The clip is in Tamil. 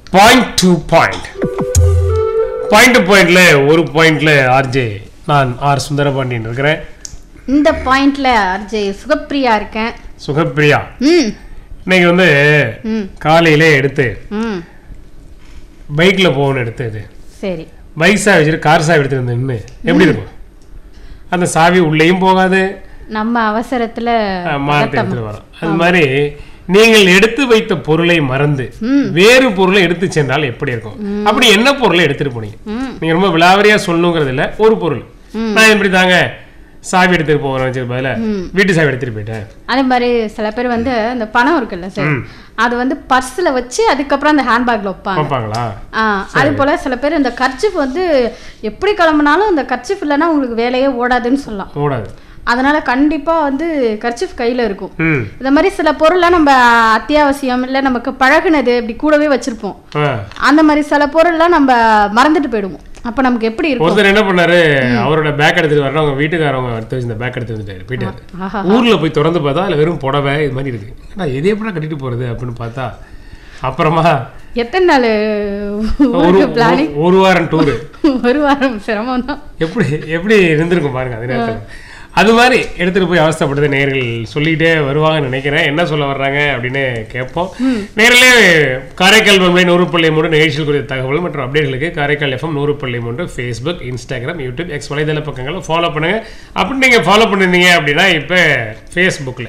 Point to point point to பாயிண்ட்ல ஒரு பாயிண்ட்ல ஆர்ஜே நான் ஆர் சுந்தரபாண்டியன் இருக்கிறேன் இந்த பாயிண்ட்ல அர்ஜய் சுகப்பிரியா இருக்கேன் சுகப்பிரியா ம் இன்னைக்கு வந்து ம் காலையிலே எடுத்து ம் பைக்ல போகணும்னு எடுத்தது சரி பைக் சாவி வச்சுட்டு கார் சாவி எடுத்துட்டு வந்து நின்னு எப்படி இருக்கும் அந்த சாவி உள்ளேயும் போகாது நம்ம அவசரத்துல அஹ், மாத்தி எடுத்துட்டு வரோம் அது மாதிரி நீங்கள் எடுத்து வைத்த பொருளை மறந்து வேறு பொருளை எடுத்து சென்றால் எப்படி இருக்கும் அப்படி என்ன பொருளை எடுத்துட்டு போனீங்க ம் நீங்க ரொம்ப விலாவரியா சொல்லணுங்கிறது இல்ல ஒரு பொருள் நான் இப்படி தாங்க சாவி எடுத்துட்டு போகிறேன் வச்சு பதில வீட்டு சாவி எடுத்துட்டு போயிட்டேன் அதே மாதிரி சில பேர் வந்து இந்த பணம் இருக்குல்ல சார் ம். அது வந்து பர்ஸ்ல வச்சு அதுக்கப்புறம் அந்த ஹேண்ட்பேக்ல வைப்பாங்க பார்ப்பாங்களா ஆ அது போல சில பேர் இந்த கர்ச்சிஃப் வந்து எப்படி கிளம்புனாலும் இந்த கர்ச்சிஃப் இல்லைன்னா உங்களுக்கு வேலையே ஓடாதுன்னு சொல்லலாம் கூடாது அதனால கண்டிப்பா வந்து கர்ச்சிஃப் கையில இருக்கும் ம் இந்த மாதிரி சில பொருள்லாம் நம்ம அத்தியாவசியம் இல்லை நமக்கு பழகுனது இப்படி கூடவே வச்சிருப்போம் ஆ. அந்த மாதிரி சில பொருள்லாம் நம்ம மறந்துட்டு போயிடுவோம் அப்ப நமக்கு எப்படி இருக்கும் ஒருத்தர் என்ன பண்ணாரு அவரோட பேக் எடுத்துட்டு வரணும் அவங்க வீட்டுக்காரவங்க எடுத்து வச்சிருந்த பேக் எடுத்து வந்துட்டாரு போயிட்டாரு ஆஹா ஊர்ல போய் திறந்து பார்த்தா அதுல வெறும் புடவை இது மாதிரி இருக்கு நான் எது எப்படா கட்டிட்டு போறது அப்படின்னு பார்த்தா அப்புறமா எத்தனை நாள் ஒரு பிளானிங் ஒரு- ஒரு வாரம் டூரு ஒரு வாரம் சிரமம் தான் எப்படி எப்படி இருந்திருக்கும் பாருங்க அது நேரத்தில் அது மாதிரி எடுத்துட்டு போய் அவஸ்தைப்பட்டது நேர்கள் சொல்லிக்கிட்டே வருவாங்கன்னு நினைக்கிறேன் என்ன சொல்ல வர்றாங்க அப்படின்னு கேட்போம் நேரிலே காரைக்கால் பண்பை நூறு பள்ளி மூன்று நிகழ்ச்சிகள் குறித்த தகவல் மற்றும் அப்டேட்களுக்கு காரைக்கால் எஃப்எம் நூறு பள்ளி மூன்று ஃபேஸ்புக் இன்ஸ்டாகிராம் யூடியூப் எக்ஸ் வலைதள பக்கங்களை ஃபாலோ பண்ணுங்க அப்படி நீங்க ஃபாலோ பண்ணிருந்தீங்க அப்படின்னா இப்போ ஃபேஸ்புக்கில்